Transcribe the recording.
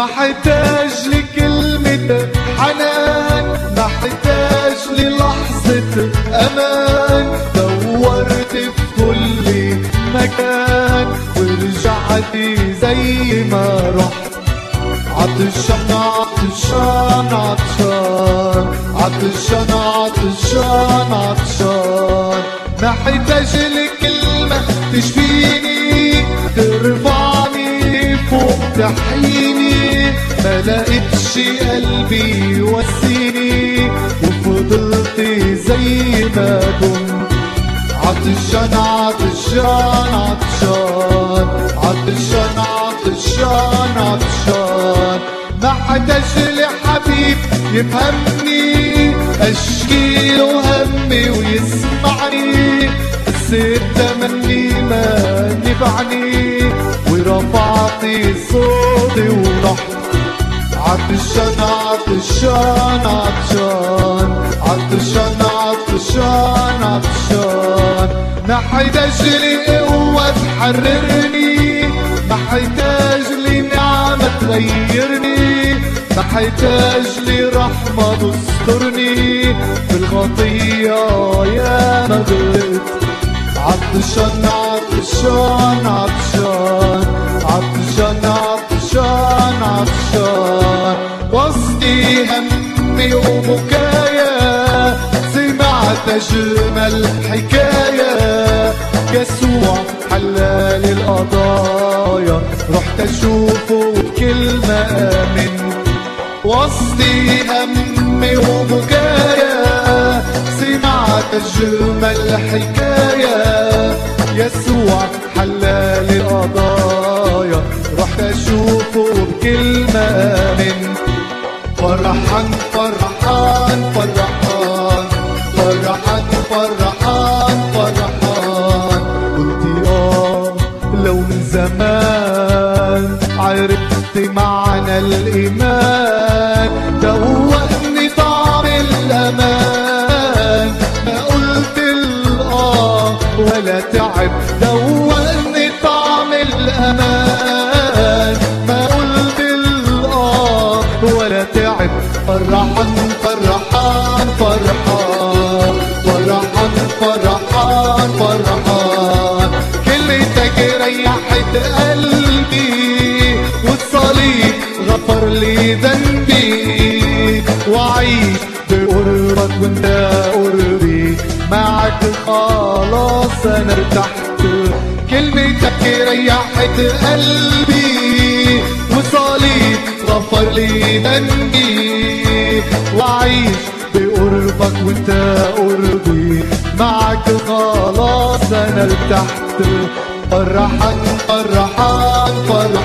محتاج لكلمة حنان محتاج للحظة أمان دورت في كل مكان ورجعت زي ما رحت عطشان عطشان عطشان عطشان عطشان عطشان محتاج لكلمة تشفيني ترفعني فوق تحييني ما لقيتش قلبي يوسيني وفضلت زي ما كنت عطشان عطشان عطشان عطشان عطشان عطشان محتاج لحبيب يفهمني اشكي له همي ويسمعني حسيت تمني ما نفعني ورفعت صوتي ورحت عطشان عطشان عطشان عطشان عطشان عطشان محتاج لي قوة تحررني محتاج لي نعمة تغيرني محتاج لي رحمة تسترني في الخطية يا ما غلطت عطشان عطشان عطشان عطشان عطشان عطشان وسطي همي وبكايا سمعت أجمل حكاية يسوع حلال القضايا رحت أشوفه بكلمة آمن وسطي همي وبكايا سمعت أجمل حكاية يسوع حلال القضايا رحت أشوفه بكلمة آمن فرحان فرحان فرحان فرحان فرحان فرحان قلت آه لو من زمان عرفت معنى الإيمان دوقني طعم الأمان ما قلت الآه ولا تعب دوقني طعم الأمان ما قلت الآه ولا تعب فرحان فرحان فرحان فرحان فرحان فرحان كلمتك ريحت قلبي والصليب غفر لي ذنبي وعيش بقربك وانت قربي معك خلاص انا ارتحت كلمتك ريحت قلبي وصليب غفر لي ذنبي وعيش بقربك وانت قربي معك خلاص انا ارتحت فرحان فرحان فرحان